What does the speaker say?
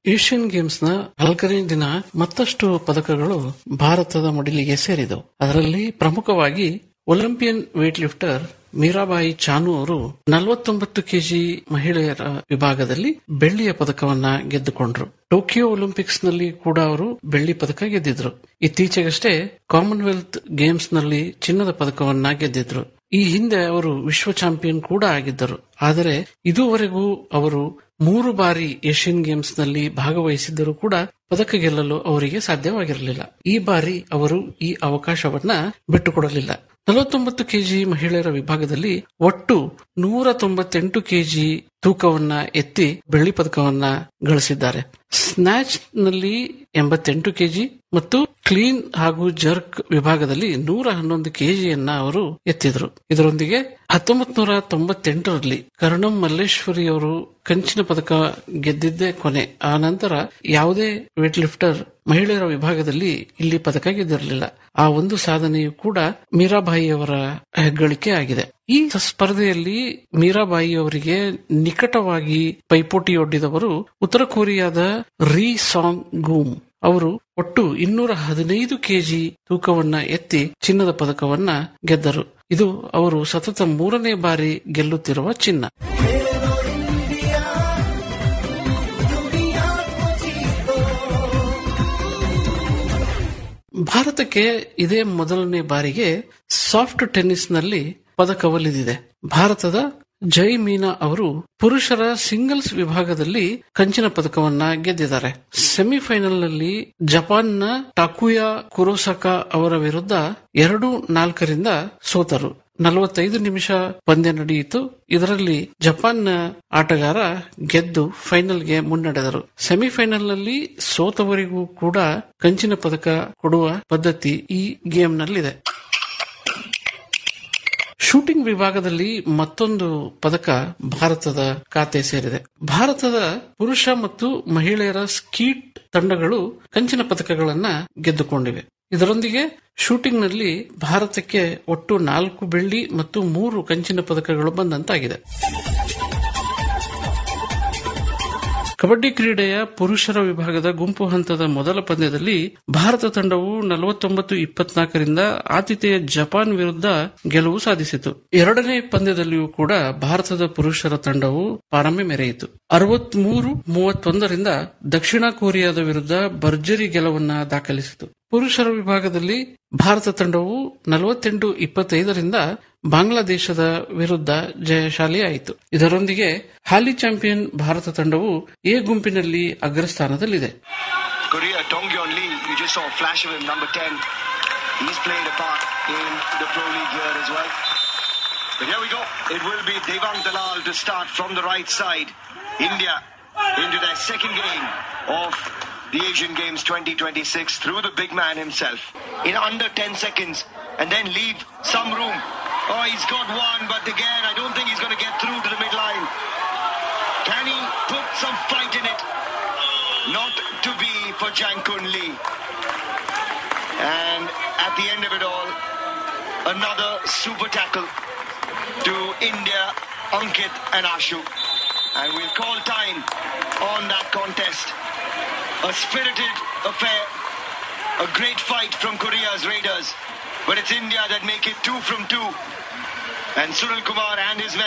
Asian games ನ ನಾಲ್ಕನೇ ದಿನ ಮತ್ತಷ್ಟು ಪದಕಗಳು ಭಾರತದ ಮಡಿಲಿಗೆ ಸೇರಿದವು ಅದರಲ್ಲಿ ಪ್ರಮುಖವಾಗಿ Olympian weight lifter Mirabai Chanu ಅವರು ನಲವತ್ತೊಂಬತ್ತು ಕೆಜಿ ಮಹಿಳೆಯರ ವಿಭಾಗದಲ್ಲಿ ಬೆಳ್ಳಿಯ ಪದಕವನ್ನ ಗೆದ್ದುಕೊಂಡ್ರು ಟೋಕಿಯೋ ಒಲಿಂಪಿಕ್ಸ್ ನಲ್ಲಿ ಕೂಡ ಅವರು ಬೆಳ್ಳಿ ಪದಕ ಗೆದ್ದಿದ್ರು ಇತ್ತೀಚೆಗಷ್ಟೇ ಕಾಮನ್ವೆಲ್ತ್ ಗೇಮ್ಸ್ ನಲ್ಲಿ ಚಿನ್ನದ ಪದಕವನ್ನ ಗೆದ್ದಿದ್ರು ಈ ಹಿಂದೆ ಅವರು ವಿಶ್ವ ಚಾಂಪಿಯನ್ ಕೂಡ ಆಗಿದ್ದರು ಆದರೆ ಇದುವರೆಗೂ ಅವರು ಮೂರು ಬಾರಿ ಏಷ್ಯನ್ ಗೇಮ್ಸ್ ನಲ್ಲಿ ಭಾಗವಹಿಸಿದ್ದರೂ ಕೂಡ ಪದಕ ಗೆಲ್ಲಲು ಅವರಿಗೆ ಸಾಧ್ಯವಾಗಿರಲಿಲ್ಲ ಈ ಬಾರಿ ಅವರು ಈ ಅವಕಾಶವನ್ನ ಬಿಟ್ಟುಕೊಡಲಿಲ್ಲ ನಲವತ್ತೊಂಬತ್ತು ಕೆಜಿ ಮಹಿಳೆಯರ ವಿಭಾಗದಲ್ಲಿ ಒಟ್ಟು ನೂರ ತೊಂಬತ್ತೆಂಟು ಕೆಜಿ ತೂಕವನ್ನ ಎತ್ತಿ ಬೆಳ್ಳಿ ಪದಕವನ್ನ ಗಳಿಸಿದ್ದಾರೆ ಸ್ನ್ಯಾಚ್ ನಲ್ಲಿ ಎಂಬತ್ತೆಂಟು ಕೆಜಿ ಮತ್ತು ಕ್ಲೀನ್ ಹಾಗೂ ಜರ್ಕ್ ವಿಭಾಗದಲ್ಲಿ ನೂರ ಹನ್ನೊಂದು ಕೆಜಿಯನ್ನ ಅವರು ಎತ್ತಿದ್ರು ಇದರೊಂದಿಗೆ ಹತ್ತೊಂಬತ್ ನೂರ ತೊಂಬತ್ತೆಂಟರಲ್ಲಿ ಕರ್ಣಂ ಮಲ್ಲೇಶ್ವರಿ ಅವರು ಕಂಚಿನ ಪದಕ ಗೆದ್ದಿದ್ದೇ ಕೊನೆ ಆ ನಂತರ ಯಾವುದೇ ವೇಟ್ ಲಿಫ್ಟರ್ ಮಹಿಳೆಯರ ವಿಭಾಗದಲ್ಲಿ ಇಲ್ಲಿ ಪದಕ ಗೆದ್ದಿರಲಿಲ್ಲ ಆ ಒಂದು ಸಾಧನೆಯು ಕೂಡ ಮೀರಾಬಾಯಿ ಅವರ ಹೆಗ್ಗಳಿಕೆ ಆಗಿದೆ ಈ ಸ್ಪರ್ಧೆಯಲ್ಲಿ ಮೀರಾಬಾಯಿ ಅವರಿಗೆ ನಿಕಟವಾಗಿ ಪೈಪೋಟಿಯೊಡ್ಡಿದವರು ಉತ್ತರ ಕೊರಿಯಾದ ರೀ ಸಾಂಗ್ ಗೂಮ್ ಅವರು ಒಟ್ಟು ಇನ್ನೂರ ಹದಿನೈದು ಕೆಜಿ ತೂಕವನ್ನ ಎತ್ತಿ ಚಿನ್ನದ ಪದಕವನ್ನ ಗೆದ್ದರು ಇದು ಅವರು ಸತತ ಮೂರನೇ ಬಾರಿ ಗೆಲ್ಲುತ್ತಿರುವ ಚಿನ್ನ ಭಾರತಕ್ಕೆ ಇದೇ ಮೊದಲನೇ ಬಾರಿಗೆ ಸಾಫ್ಟ್ ಟೆನ್ನಿಸ್ನಲ್ಲಿ ಪದಕ ಒಲಿದಿದೆ ಭಾರತದ ಜೈ ಮೀನಾ ಅವರು ಪುರುಷರ ಸಿಂಗಲ್ಸ್ ವಿಭಾಗದಲ್ಲಿ ಕಂಚಿನ ಪದಕವನ್ನ ಗೆದ್ದಿದ್ದಾರೆ ಸೆಮಿಫೈನಲ್ನಲ್ಲಿ ಜಪಾನ್ನ ಟಾಕುಯಾ ಕುರೋಸಕಾ ಅವರ ವಿರುದ್ಧ ಎರಡು ನಾಲ್ಕರಿಂದ ಸೋತರು ನಲವತ್ತೈದು ನಿಮಿಷ ಪಂದ್ಯ ನಡೆಯಿತು ಇದರಲ್ಲಿ ಜಪಾನ್ನ ಆಟಗಾರ ಗೆದ್ದು ಫೈನಲ್ಗೆ ಮುನ್ನಡೆದರು ಸೆಮಿಫೈನಲ್ನಲ್ಲಿ ಸೋತವರಿಗೂ ಕೂಡ ಕಂಚಿನ ಪದಕ ಕೊಡುವ ಪದ್ಧತಿ ಈ ಗೇಮ್ನಲ್ಲಿದೆ ಶೂಟಿಂಗ್ ವಿಭಾಗದಲ್ಲಿ ಮತ್ತೊಂದು ಪದಕ ಭಾರತದ ಖಾತೆ ಸೇರಿದೆ ಭಾರತದ ಪುರುಷ ಮತ್ತು ಮಹಿಳೆಯರ ಸ್ಕೀಟ್ ತಂಡಗಳು ಕಂಚಿನ ಪದಕಗಳನ್ನ ಗೆದ್ದುಕೊಂಡಿವೆ ಇದರೊಂದಿಗೆ ಶೂಟಿಂಗ್ನಲ್ಲಿ ಭಾರತಕ್ಕೆ ಒಟ್ಟು ನಾಲ್ಕು ಬೆಳ್ಳಿ ಮತ್ತು ಮೂರು ಕಂಚಿನ ಪದಕಗಳು ಬಂದಂತಾಗಿದೆ ಕಬಡ್ಡಿ ಕ್ರೀಡೆಯ ಪುರುಷರ ವಿಭಾಗದ ಗುಂಪು ಹಂತದ ಮೊದಲ ಪಂದ್ಯದಲ್ಲಿ ಭಾರತ ತಂಡವು ನಲವತ್ತೊಂಬತ್ತು ಇಪ್ಪತ್ನಾಲ್ಕರಿಂದ ಆತಿಥೇಯ ಜಪಾನ್ ವಿರುದ್ಧ ಗೆಲುವು ಸಾಧಿಸಿತು ಎರಡನೇ ಪಂದ್ಯದಲ್ಲಿಯೂ ಕೂಡ ಭಾರತದ ಪುರುಷರ ತಂಡವು ಪಾರಮ್ಯ ಮೆರೆಯಿತು ಅರವತ್ಮೂರು ಮೂವತ್ತೊಂದರಿಂದ ದಕ್ಷಿಣ ಕೊರಿಯಾದ ವಿರುದ್ಧ ಭರ್ಜರಿ ಗೆಲುವನ್ನ ದಾಖಲಿಸಿತು ಪುರುಷರ ವಿಭಾಗದಲ್ಲಿ ಭಾರತ ತಂಡವು ನಲವತ್ತೆಂಟು ಇಪ್ಪತ್ತೈದರಿಂದ ಬಾಂಗ್ಲಾದೇಶದ ವಿರುದ್ಧ ಜಯಶಾಲಿಯಾಯಿತು ಇದರೊಂದಿಗೆ ಹಾಲಿ ಚಾಂಪಿಯನ್ ಭಾರತ ತಂಡವು ಎ ಗುಂಪಿನಲ್ಲಿ ಅಗ್ರಸ್ಥಾನದಲ್ಲಿದೆ Korea, Dongyeon Lee, you just saw a flash of him, number 10. He's played a part in the Pro League here as well. But here we go. It will be Devang Dalal to start from the right side. India into their second game of the Asian Games 2026 through the big man himself in under 10 seconds and then leave some room. Oh, he's got one, but again, I don't think he's going to get through to the midline. Can he put some fight in it? Not to be for Jankun Lee. And at the end of it all, another super tackle to India, Ankit and Ashu. And we'll call time on that contest. A spirited affair, a great fight from Korea's Raiders. But it's India that make it two from two. And Sunil Kumar and his men